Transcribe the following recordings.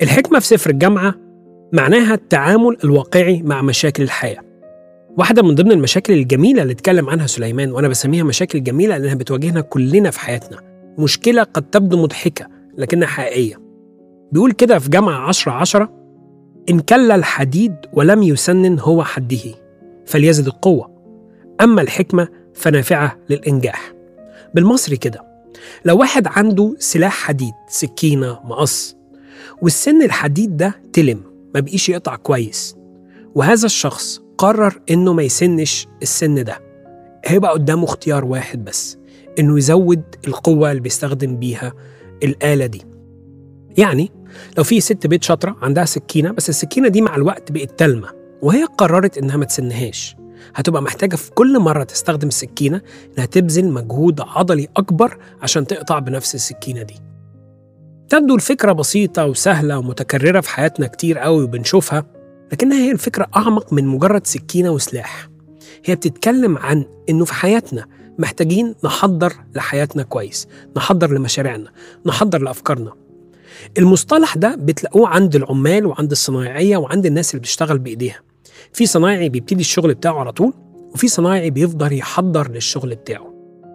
الحكمة في سفر الجامعة معناها التعامل الواقعي مع مشاكل الحياة واحدة من ضمن المشاكل الجميلة اللي اتكلم عنها سليمان وأنا بسميها مشاكل جميلة لأنها بتواجهنا كلنا في حياتنا مشكلة قد تبدو مضحكة لكنها حقيقية بيقول كده في جامعة عشرة عشرة إن كل الحديد ولم يسنن هو حده فليزد القوة أما الحكمة فنافعة للإنجاح بالمصري كده لو واحد عنده سلاح حديد سكينة مقص والسن الحديد ده تلم ما بقيش يقطع كويس وهذا الشخص قرر إنه ما يسنش السن ده هيبقى قدامه اختيار واحد بس إنه يزود القوة اللي بيستخدم بيها الآلة دي يعني لو في ست بيت شاطرة عندها سكينة بس السكينة دي مع الوقت بقت تلمة وهي قررت إنها ما تسنهاش هتبقى محتاجة في كل مرة تستخدم السكينة إنها تبذل مجهود عضلي أكبر عشان تقطع بنفس السكينة دي تبدو الفكرة بسيطة وسهلة ومتكررة في حياتنا كتير قوي وبنشوفها لكنها هي الفكرة أعمق من مجرد سكينة وسلاح هي بتتكلم عن إنه في حياتنا محتاجين نحضر لحياتنا كويس نحضر لمشاريعنا نحضر لأفكارنا المصطلح ده بتلاقوه عند العمال وعند الصنايعية وعند الناس اللي بتشتغل بإيديها في صنايعي بيبتدي الشغل بتاعه على طول وفي صنايعي بيفضل يحضر للشغل بتاعه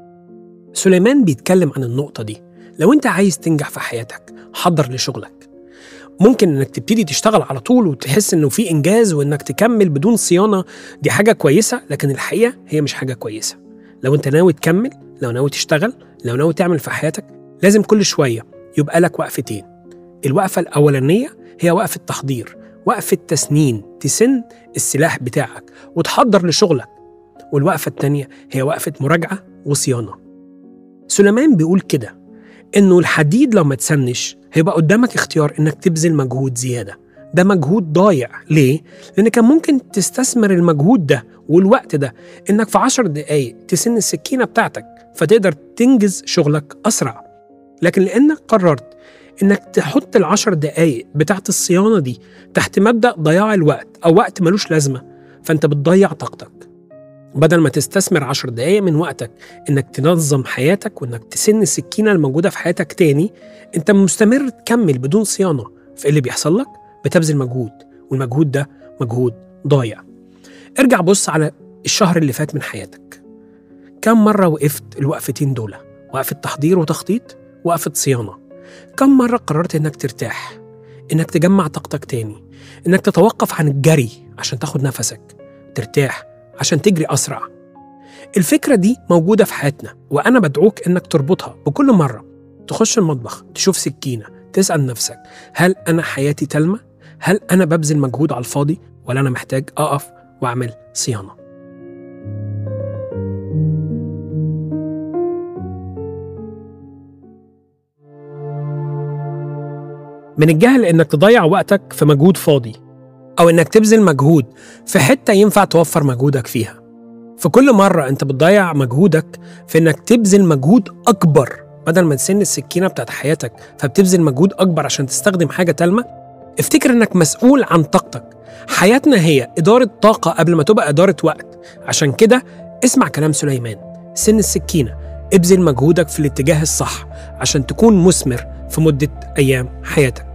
سليمان بيتكلم عن النقطة دي لو انت عايز تنجح في حياتك حضر لشغلك ممكن انك تبتدي تشتغل على طول وتحس انه في انجاز وانك تكمل بدون صيانه دي حاجه كويسه لكن الحقيقه هي مش حاجه كويسه لو انت ناوي تكمل لو ناوي تشتغل لو ناوي تعمل في حياتك لازم كل شويه يبقى لك وقفتين الوقفه الاولانيه هي وقفه تحضير وقفه تسنين تسن السلاح بتاعك وتحضر لشغلك والوقفه الثانيه هي وقفه مراجعه وصيانه سليمان بيقول كده انه الحديد لو ما تسنش هيبقى قدامك اختيار انك تبذل مجهود زياده ده مجهود ضايع ليه؟ لأن كان ممكن تستثمر المجهود ده والوقت ده إنك في عشر دقايق تسن السكينة بتاعتك فتقدر تنجز شغلك أسرع لكن لأنك قررت إنك تحط العشر دقايق بتاعت الصيانة دي تحت مبدأ ضياع الوقت أو وقت ملوش لازمة فأنت بتضيع طاقتك بدل ما تستثمر عشر دقايق من وقتك إنك تنظم حياتك وإنك تسن السكينة الموجودة في حياتك تاني أنت مستمر تكمل بدون صيانة فإيه اللي بيحصل لك؟ بتبذل مجهود والمجهود ده مجهود ضايع ارجع بص على الشهر اللي فات من حياتك كم مرة وقفت الوقفتين دول وقفة تحضير وتخطيط وقفة صيانة كم مرة قررت انك ترتاح انك تجمع طاقتك تاني انك تتوقف عن الجري عشان تاخد نفسك ترتاح عشان تجري أسرع الفكرة دي موجودة في حياتنا وأنا بدعوك إنك تربطها بكل مرة تخش المطبخ تشوف سكينة تسأل نفسك هل أنا حياتي تلمة؟ هل أنا ببذل مجهود على الفاضي ولا أنا محتاج أقف وأعمل صيانة؟ من الجهل إنك تضيع وقتك في مجهود فاضي أو إنك تبذل مجهود في حتة ينفع توفر مجهودك فيها في كل مرة أنت بتضيع مجهودك في إنك تبذل مجهود أكبر بدل ما تسن السكينة بتاعت حياتك فبتبذل مجهود أكبر عشان تستخدم حاجة تلمة افتكر إنك مسؤول عن طاقتك حياتنا هي إدارة طاقة قبل ما تبقى إدارة وقت عشان كده اسمع كلام سليمان سن السكينة ابذل مجهودك في الاتجاه الصح عشان تكون مثمر في مدة أيام حياتك